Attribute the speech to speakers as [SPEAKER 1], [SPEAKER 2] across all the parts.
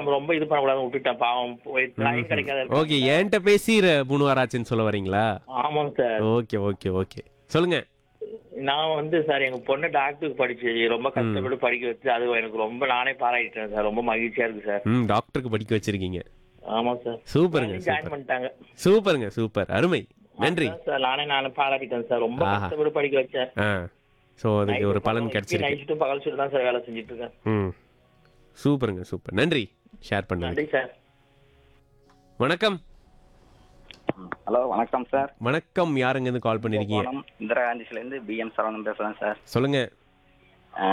[SPEAKER 1] நம்ம ரொம்ப இது பண்ணக்கூடாது விட்டுட்டேன் பாவம் போய் லைன் கிடைக்காத
[SPEAKER 2] ஓகே என்கிட்ட பேசி ர- மூணு வாரம் ஆச்சுன்னு சொல்ல வரீங்களா
[SPEAKER 1] ஆமாங்க சார்
[SPEAKER 2] ஓகே ஓகே ஓகே சொல்லுங்க
[SPEAKER 1] நான் வந்து சார் எங்க பொண்ணு டாக்டருக்கு படிச்சு ரொம்ப கஷ்டப்பட்டு படிக்க வச்சு அது எனக்கு ரொம்ப நானே பாராட்டிட்டேன் சார் ரொம்ப மகிழ்ச்சியா இருக்கு சார்
[SPEAKER 2] ம் டாக்டருக்கு படிக்க வச்சிருக்கீங்க
[SPEAKER 1] ஆமா சார்
[SPEAKER 2] சூப்பருங்க
[SPEAKER 1] ஜாயின்
[SPEAKER 2] சூப்பர்
[SPEAKER 1] பண்ணிட்டாங்க
[SPEAKER 2] சூப்பருங்க சூப்பர் அருமை நன்றி
[SPEAKER 1] அதான் சார் நானே நானே பாராட்டிட்டேன் சார் ரொம்ப
[SPEAKER 2] ஆஹா.
[SPEAKER 1] கஷ்டப்பட்டு படிக்க வச்சேன்
[SPEAKER 2] ஆ ஸோ அதுக்கு ஒரு பலன் கிடைச்சிருக்கு
[SPEAKER 1] நைட்டு பகல் ஷிஃப்ட் தான் சார் வேலை செஞ்சுட்டு இருக்கேன்
[SPEAKER 2] ம் சூப்பருங்க சூப்பர் நன்றி ஷேர் பண்ணது
[SPEAKER 1] நன்றி சார்
[SPEAKER 2] வணக்கம்
[SPEAKER 3] ஹலோ வணக்கம் சார்
[SPEAKER 2] வணக்கம் யாருங்க இருந்து கால் பண்ணிருக்கீங்க
[SPEAKER 3] வணக்கம் இந்திரா காந்திஸ்ல இருந்து பிஎம் சரவணன் பேசுறேன் சார்
[SPEAKER 2] சொல்லுங்க
[SPEAKER 3] ஆ.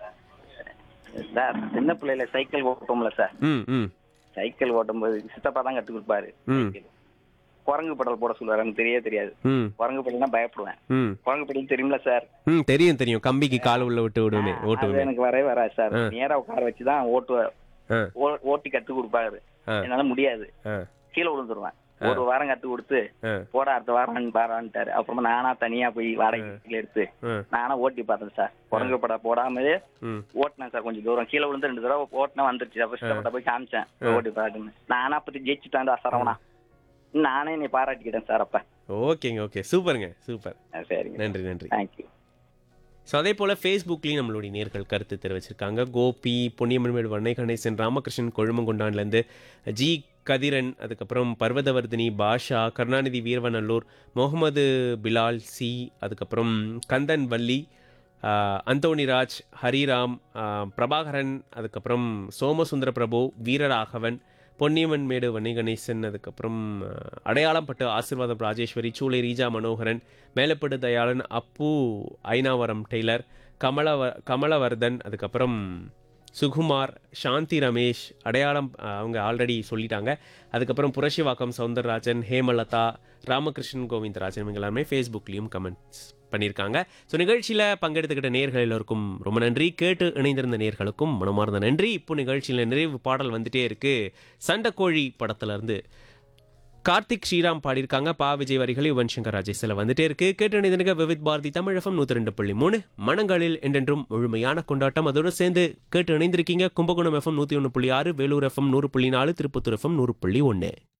[SPEAKER 3] சார் சின்ன பிள்ளையில சைக்கிள் ஓட்டுவோம்ல சார்
[SPEAKER 2] ம் ம்
[SPEAKER 3] சைக்கிள் ஓட்டும்போது சித்தப்பா தான் கத்து கொடுப்பாரு
[SPEAKER 2] ம்.
[SPEAKER 3] சைக்கிள். குரங்கு பெடல் போட சொல்லுவாரு எனக்கு தெரியவே தெரியாது
[SPEAKER 2] ம்
[SPEAKER 3] குரங்கு பெடல்னா பயப்படுவேன்
[SPEAKER 2] ம்
[SPEAKER 3] குரங்கு பெடல் தெரியுமில சார்
[SPEAKER 2] ம் தெரியும் தெரியும் கம்பிக்கு கால் உள்ள விட்டு விடுமே
[SPEAKER 3] அது
[SPEAKER 2] ஓட்டுவேன்
[SPEAKER 3] எனக்கு வரவே வராது சார்
[SPEAKER 2] ஆ.
[SPEAKER 3] நேரா உட்கார வச்சு தான் ஓட்டுவார்
[SPEAKER 2] ஆ
[SPEAKER 3] ஓ- ஓட்டி கத்து கொடுப்பாரு
[SPEAKER 2] ஆ.
[SPEAKER 3] என்னால முடியாது
[SPEAKER 2] ஆ
[SPEAKER 3] கீழே விழுந்துருவேன் ஒரு வாரம் கத்து கொடுத்து
[SPEAKER 2] ஆ
[SPEAKER 3] போட அடுத்த வாரம் பாரான்ட்டாரு அப்புறமா நானா தனியா போய் வாடகை எடுத்து
[SPEAKER 2] ஆ
[SPEAKER 3] நானா ஓட்டி பார்த்தேன் சார் குரங்கு படம் போடாமலே
[SPEAKER 2] ம்
[SPEAKER 3] ஓட்டினேன் சார் கொஞ்சம் தூரம் கீழே விழுந்து ரெண்டு தடவை ஓட்டினா வந்துருச்சு அப்ப இஷ்டப்பட்ட போய் காமிச்சேன் ஓட்டி பாட்டுன்னு நானா அப்படி ஜெயிச்சுட்டான்டா சரவணா நானே நீ பாராட்டிக்கிட்டேன் சார் அப்ப
[SPEAKER 2] ஓகேங்க ஓகே சூப்பருங்க சூப்பர்
[SPEAKER 3] ஆ, சரிங்க
[SPEAKER 2] நன்றி நன்றி
[SPEAKER 3] தேங்க்யூ
[SPEAKER 2] ஸோ அதே போல் ஃபேஸ்புக்லேயும் நம்மளுடைய நேர்கள் கருத்து தெரிவிச்சிருக்காங்க கோபி பொன்னியம்மன்மேடு வண்ணை கணேசன் ராமகிருஷ்ணன் கொழுமங்குண்டான்லேருந்து ஜி கதிரன் அதுக்கப்புறம் பர்வதவர்தினி பாஷா கருணாநிதி வீரவநல்லூர் முகமது பிலால் சி அதுக்கப்புறம் கந்தன் வள்ளி ஆஹ், அந்தோணிராஜ் ஹரிராம் ஆஹ், பிரபாகரன் அதுக்கப்புறம் சோமசுந்தர பிரபு வீரராகவன் பொன்னியம்மன் மேடு வன்னி கணேசன் அதுக்கப்புறம் ஆஹ், அடையாளம் பட்டு ஆசீர்வாதம் ராஜேஸ்வரி சூளை ரீஜா மனோகரன் மேலப்படு தயாளன் அப்பு ஐனாவரம் டெய்லர் கமலவ கமலவர்தன் அதுக்கப்புறம் சுகுமார் சாந்தி ரமேஷ் அடையாளம் அஹ், அவங்க ஆல்ரெடி சொல்லிட்டாங்க அதுக்கப்புறம் புரஷிவாக்கம் சவுந்தரராஜன் ஹேமலதா ராமகிருஷ்ணன் கோவிந்தராஜன் இவங்க எல்லாருமே ஃபேஸ்புக்லேயும் கமெண்ட்ஸ் பண்ணியிருக்காங்க ஸோ நிகழ்ச்சியில் பங்கெடுத்துக்கிட்ட நேர்கள் எல்லோருக்கும் ரொம்ப நன்றி கேட்டு இணைந்திருந்த நேர்களுக்கும் மனமார்ந்த நன்றி இப்போ நிகழ்ச்சியில் நிறைவு பாடல் வந்துட்டே இருக்கு சண்டைக்கோழி படத்துல-இருந்து கார்த்திக் ஸ்ரீராம் பாடியிருக்காங்க பா விஜய் வரிகள் யுவன் சங்கர் ராஜேஸ்ல வந்துட்டே இருக்கு கேட்டு இணைந்திருக்க விவித் பாரதி தமிழகம் நூத்தி ரெண்டு புள்ளி மூணு மனங்களில் என்றென்றும் முழுமையான கொண்டாட்டம் அதோடு சேர்ந்து கேட்டு இணைந்திருக்கீங்க கும்பகோணம் எஃப்எம் நூத்தி ஒன்று புள்ளி ஆறு வேலூர் எஃப்எம் நூறு புள்ளி நாலு திருப்பத்தூர் எஃப்எம் நூறு புள்ளி ஒன்று